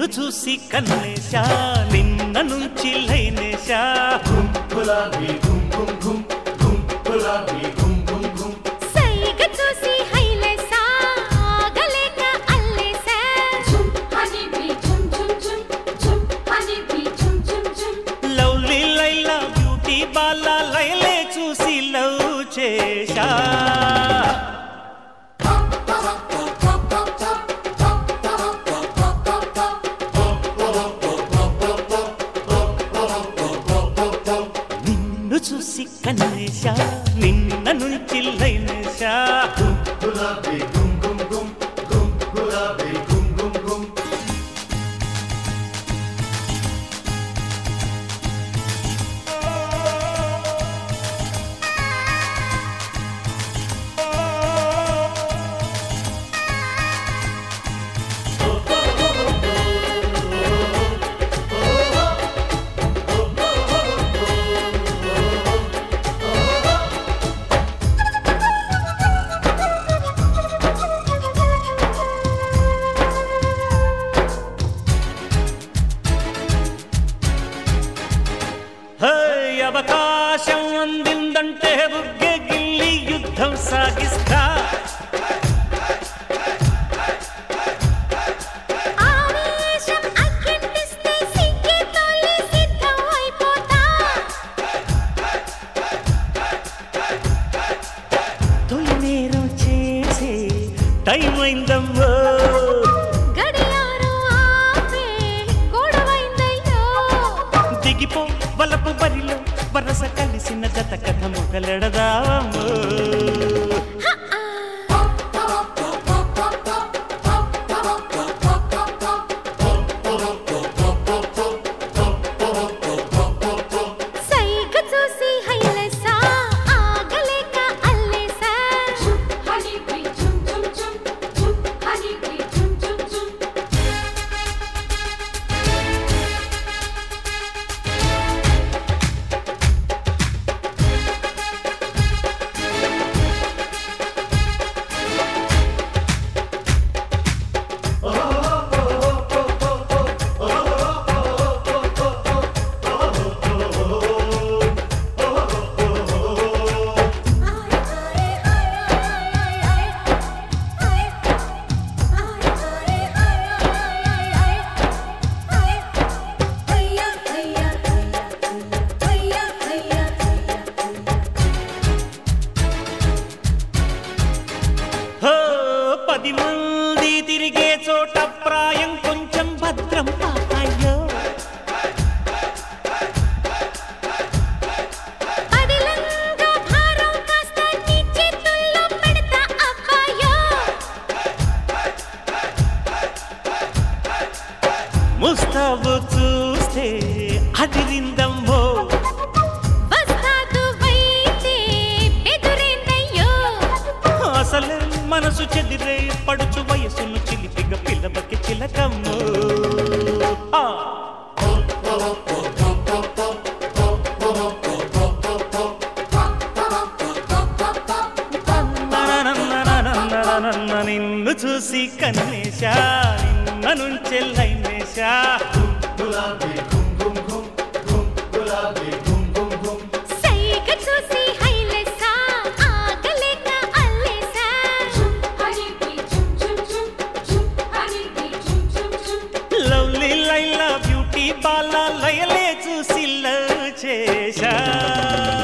నిన్ను చూసి కన్నేశా నిన్న నుంచి లైనేశా సైగ చూసి హైలేసా ఆగలేక అల్లేసా Jum, honey bee, jum, jum, jum, jum, honey bee, jum, jum, jum. Lovely Laila beauty బాలా లైలే చూసి లవ్ చేశా నిన్ను చూసి కన్నేశా నిన్న నుంచి లైనేశా హే అవకాశం అందిందంటే బుగ్గె గిల్లి యుద్ధం సాగిస్తా ఆవేశం అగ్గిస్తే సిగ్గి తోలి సిద్ధం అయిపోతా తొలి నేరం చేసే టైం అయిందమ్మో గడియారం ఆపే గొడవైందయ్యో దిగిపో వలపు బరిలో వరస కలిసిన జత కథ మొదలెడదామో సైగ చూసి హైలేసా ఆగలేక అల్లేసా Jum, honey bee, jum, jum, jum, jum, honey bee, jum, jum, jum. హో పది మంది తిరిగే చోట ప్రాయం కొంచెం భద్రం పాపాయో అడిలంగా భారం కాస్త నీ చేతుల్లో పెడతా అబ్బాయో ముస్తాబు చూస్తే అదిరిందమ్మో వస్తాదు వైతే బెదురేందయ్యో అసలు మనసు చెదిరే పడుచు వయసును చిలిపిగ పిల్లబకి చిలకమ్ము ఆ. నననననననననన నిన్ను చూసి కన్నేశా నిన్న నుంచె లైనేశా సైగ చూసి హైలేసా ఆగలేక అల్లేసా Jum, honey bee, jum, jum, jum, jum, honey bee, jum, jum, jum. Lovely Laila beauty బాలా లయలే చూసి లవ్ చేశా